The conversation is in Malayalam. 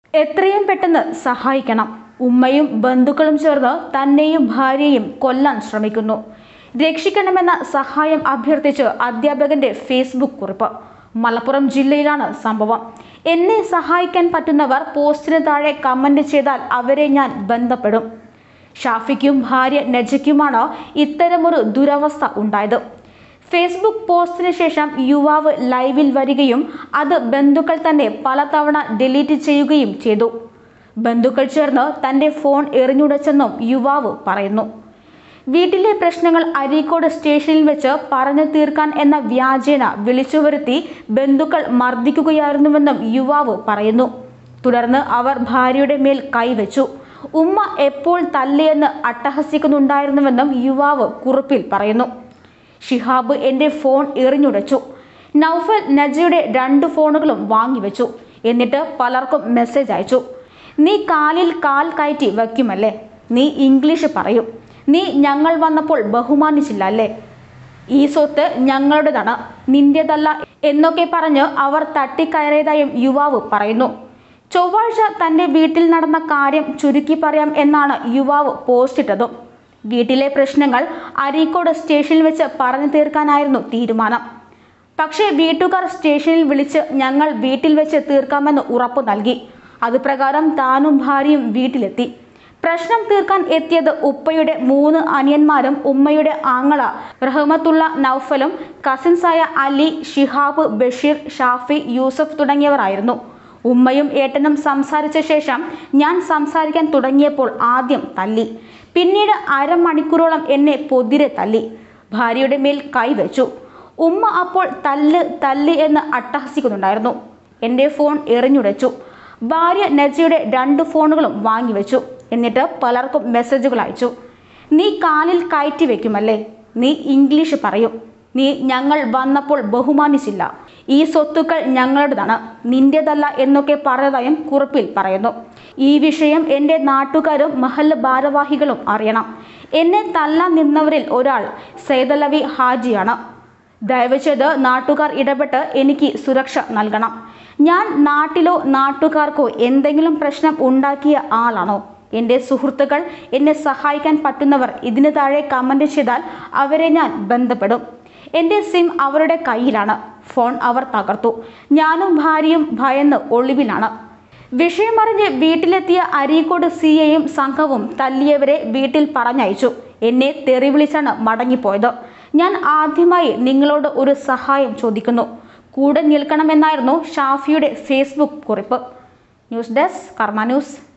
എത്രയും പെട്ടെന്ന് സഹായിക്കണം ഉമ്മയും ബന്ധുക്കളും ചേർന്ന് തന്നെയും ഭാര്യയും കൊല്ലാൻ ശ്രമിക്കുന്നു രക്ഷിക്കണമെന്ന സഹായം അഭ്യർത്ഥിച്ച് അധ്യാപകന്റെ ഫേസ്ബുക്ക് കുറിപ്പ് മലപ്പുറം ജില്ലയിലാണ് സംഭവം എന്നെ സഹായിക്കാൻ പറ്റുന്നവർ പോസ്റ്റിന് താഴെ കമന്റ് ചെയ്താൽ അവരെ ഞാൻ ബന്ധപ്പെടും ഷാഫിക്കും ഭാര്യ നജയ്ക്കുമാണ് ഇത്തരമൊരു ദുരവസ്ഥ ഉണ്ടായത് ഫേസ്ബുക്ക് പോസ്റ്റിന് ശേഷം യുവാവ് ലൈവിൽ വരികയും അത് ബന്ധുക്കൾ തന്നെ പലതവണ ഡിലീറ്റ് ചെയ്യുകയും ചെയ്തു ബന്ധുക്കൾ ചേർന്ന് തന്റെ ഫോൺ എറിഞ്ഞുടച്ചെന്നും യുവാവ് പറയുന്നു വീട്ടിലെ പ്രശ്നങ്ങൾ അരീക്കോട് സ്റ്റേഷനിൽ വെച്ച് പറഞ്ഞു തീർക്കാൻ എന്ന വ്യാജേന വിളിച്ചു വരുത്തി ബന്ധുക്കൾ മർദ്ദിക്കുകയായിരുന്നുവെന്നും യുവാവ് പറയുന്നു തുടർന്ന് അവർ ഭാര്യയുടെ മേൽ കൈവച്ചു ഉമ്മ എപ്പോൾ തല്ലിയെന്ന് അട്ടഹസിക്കുന്നുണ്ടായിരുന്നുവെന്നും യുവാവ് കുറിപ്പിൽ പറയുന്നു ഷിഹാബ് എൻ്റെ ഫോൺ എറിഞ്ഞുടച്ചു നൌഫൽ നജയുടെ രണ്ട് ഫോണുകളും വാങ്ങിവെച്ചു എന്നിട്ട് പലർക്കും മെസ്സേജ് അയച്ചു നീ കാലിൽ കാൽ കയറ്റി വയ്ക്കുമല്ലേ നീ ഇംഗ്ലീഷ് പറയും നീ ഞങ്ങൾ വന്നപ്പോൾ ബഹുമാനിച്ചില്ല അല്ലേ ഈ സ്വത്ത് ഞങ്ങളുടേതാണ് നിന്റേതല്ല എന്നൊക്കെ പറഞ്ഞ് അവർ തട്ടിക്കയറിയതായും യുവാവ് പറയുന്നു ചൊവ്വാഴ്ച തന്റെ വീട്ടിൽ നടന്ന കാര്യം ചുരുക്കി പറയാം എന്നാണ് യുവാവ് പോസ്റ്റിട്ടതും വീട്ടിലെ പ്രശ്നങ്ങൾ അരീക്കോട് സ്റ്റേഷനിൽ വെച്ച് പറഞ്ഞു തീർക്കാനായിരുന്നു തീരുമാനം പക്ഷേ വീട്ടുകാർ സ്റ്റേഷനിൽ വിളിച്ച് ഞങ്ങൾ വീട്ടിൽ വെച്ച് തീർക്കാമെന്ന് ഉറപ്പു നൽകി അതുപ്രകാരം താനും ഭാര്യയും വീട്ടിലെത്തി പ്രശ്നം തീർക്കാൻ എത്തിയത് ഉപ്പയുടെ മൂന്ന് അനിയന്മാരും ഉമ്മയുടെ ആങ്ങള റഹ്മത്തുള്ള നൌഫലും കസിൻസായ അലി ഷിഹാബ് ബഷീർ ഷാഫി യൂസഫ് തുടങ്ങിയവരായിരുന്നു ഉമ്മയും ഏട്ടനും സംസാരിച്ച ശേഷം ഞാൻ സംസാരിക്കാൻ തുടങ്ങിയപ്പോൾ ആദ്യം തല്ലി പിന്നീട് അരമണിക്കൂറോളം എന്നെ പൊതിരെ തല്ലി ഭാര്യയുടെ മേൽ കൈവച്ചു ഉമ്മ അപ്പോൾ തല്ല് തല്ല് എന്ന് അട്ടഹസിക്കുന്നുണ്ടായിരുന്നു എൻ്റെ ഫോൺ എറിഞ്ഞുടച്ചു ഭാര്യ നജയുടെ രണ്ട് ഫോണുകളും വാങ്ങിവെച്ചു എന്നിട്ട് പലർക്കും മെസ്സേജുകൾ അയച്ചു നീ കാലിൽ കയറ്റി വെക്കുമല്ലേ നീ ഇംഗ്ലീഷ് പറയും നീ ഞങ്ങൾ വന്നപ്പോൾ ബഹുമാനിച്ചില്ല ഈ സ്വത്തുക്കൾ ഞങ്ങളുടേതാണ് നിന്റേതല്ല എന്നൊക്കെ പറഞ്ഞതായും കുറിപ്പിൽ പറയുന്നു ഈ വിഷയം എൻ്റെ നാട്ടുകാരും മഹല്ല് ഭാരവാഹികളും അറിയണം എന്നെ തല്ലാൻ നിന്നവരിൽ ഒരാൾ സൈദലവി ഹാജിയാണ് ദയവ് ചെയ്ത് നാട്ടുകാർ ഇടപെട്ട് എനിക്ക് സുരക്ഷ നൽകണം ഞാൻ നാട്ടിലോ നാട്ടുകാർക്കോ എന്തെങ്കിലും പ്രശ്നം ഉണ്ടാക്കിയ ആളാണോ എൻ്റെ സുഹൃത്തുക്കൾ എന്നെ സഹായിക്കാൻ പറ്റുന്നവർ ഇതിന് താഴെ കമൻ്റ് ചെയ്താൽ അവരെ ഞാൻ ബന്ധപ്പെടും എൻ്റെ സിം അവരുടെ കയ്യിലാണ് ഫോൺ അവർ തകർത്തു ഞാനും ഭാര്യയും ഭയന്ന് ഒളിവിലാണ് വിഷയമറിഞ്ഞ് വീട്ടിലെത്തിയ അരീക്കോട് സി എയും സംഘവും തല്ലിയവരെ വീട്ടിൽ പറഞ്ഞയച്ചു എന്നെ തെറി വിളിച്ചാണ് മടങ്ങിപ്പോയത് ഞാൻ ആദ്യമായി നിങ്ങളോട് ഒരു സഹായം ചോദിക്കുന്നു കൂടെ നിൽക്കണമെന്നായിരുന്നു ഷാഫിയുടെ ഫേസ്ബുക്ക് കുറിപ്പ് ന്യൂസ് ഡെസ്ക് കർമ്മ ന്യൂസ്